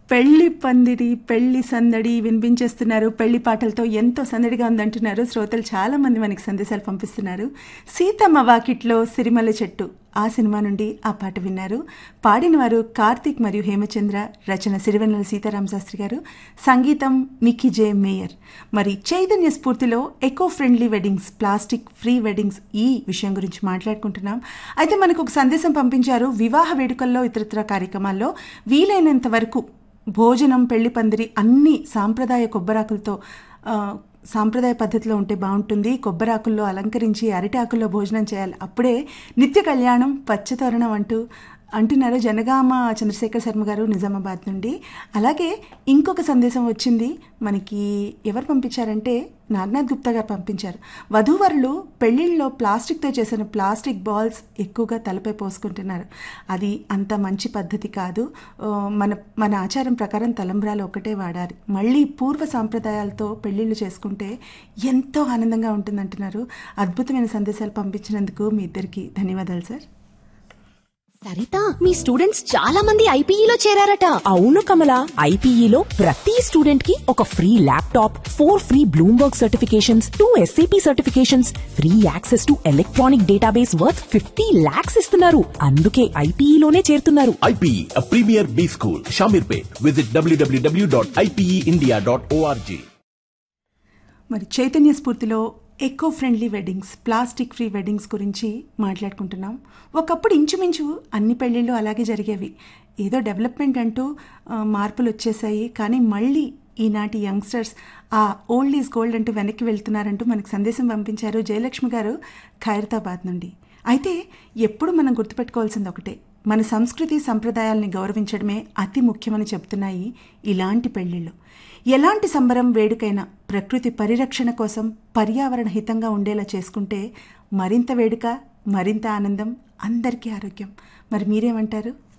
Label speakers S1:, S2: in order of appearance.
S1: పెళ్లి పందిరి పెళ్లి సందడి వినిపించేస్తున్నారు పెళ్లి పాటలతో ఎంతో సందడిగా ఉందంటున్నారు శ్రోతలు చాలా మంది మనకి సందేశాలు పంపిస్తున్నారు సీతమ్మ వాకిట్లో సిరిమల్ల చెట్టు ఆ సినిమా నుండి ఆ పాట విన్నారు పాడిన వారు కార్తీక్ మరియు హేమచంద్ర రచన సిరివెన్నెల సీతారామ శాస్త్రి గారు సంగీతం మిక్కీ జే మేయర్ మరి చైతన్య స్ఫూర్తిలో eco friendly weddings plastic free weddings ఈ విషయం గురించి మాట్లాడుకుంటున్నాం అయితే మనకు ఒక సందేశం పంపించారు వివాహ వేడుకల్లో ఇతరత్ర కార్యక్రమాల్లో వీలైనంత వరకు భోజనం పెళ్లి పందిరి అన్ని సాంప్రదాయ కొబ్బరాకులతో ఆ, సాంప్రదాయ పద్ధతిలో ఉంటే బాగుంటుంది కొబ్బరాకుల్లో అలంకరించి అరిటాకుల్లో భోజనం చేయాలి అప్పుడే నిత్య కళ్యాణం పచ్చతోరణం అంటూ అంటున్నారు జనగామ చంద్రశేఖర్ శర్మ గారు నిజామాబాద్ నుండి అలాగే ఇంకొక సందేశం వచ్చింది మనకి ఎవరు పంపించారంటే నాగనాథ్ గుప్తా గారు పంపించారు వధూవరులు పెళ్లిళ్ళలో ప్లాస్టిక్తో చేసిన ప్లాస్టిక్ బాల్స్ ఎక్కువగా తలపై పోసుకుంటున్నారు అది అంత మంచి పద్ధతి కాదు ఆ, మన మన ఆచారం ప్రకారం తలంబ్రాలు ఒకటే వాడాలి మళ్ళీ పూర్వ సాంప్రదాయాలతో పెళ్లిళ్ళు చేసుకుంటే ఎంతో ఆనందంగా ఉంటుందంటున్నారు అద్భుతమైన సందేశాలు పంపించినందుకు మీ ఇద్దరికి ధన్యవాదాలు సార్
S2: సరిత మీ స్టూడెంట్స్ చాలా మంది ఐపీఈలో చేరారట
S3: అవును కమల ఐపీఈలో ప్రతి స్టూడెంట్ కి ఒక free laptop four free Bloomberg certifications two SAP certifications free access to electronic database worth fifty lakhs ఇస్తున్నారు అందుకే ఐపీఈలోనే చేరుతున్నారు
S4: IPE, a premier B school, Shamirpet. Visit www.ipeindia.org.
S1: మరి చైతన్య స్ఫూర్తిలో eco friendly weddings plastic free weddings గురించి మాట్లాడుకుంటున్నాం ఒకప్పుడు ఇంచుమించు అన్ని పెళ్ళిళ్ళు అలాగే జరిగేవి ఏదో డెవలప్మెంట్ అంటూ ఆ, మార్పులు వచ్చేసాయి కానీ మళ్ళీ ఈనాటి యంగ్స్టర్స్ ఆ ఓల్డ్ ఈజ్ గోల్డ్ అంటూ వెనక్కి వెళ్తున్నారంటూ మనకు సందేశం పంపించారు జయలక్ష్మి గారు ఖైరతాబాద్ నుండి అయితే ఎప్పుడు మనం గుర్తుపెట్టుకోవాల్సింది ఒకటే మన సంస్కృతి సంప్రదాయాల్ని గౌరవించడమే అతి ముఖ్యమని చెప్తున్నాయి ఇలాంటి పెళ్లిళ్ళు ఎలాంటి సంబరం వేడుకైనా ప్రకృతి పరిరక్షణ కోసం పర్యావరణ హితంగా ఉండేలా చేసుకుంటే మరింత వేడుక మరింత ఆనందం అందరికీ ఆరోగ్యం మరి మీరేమంటారు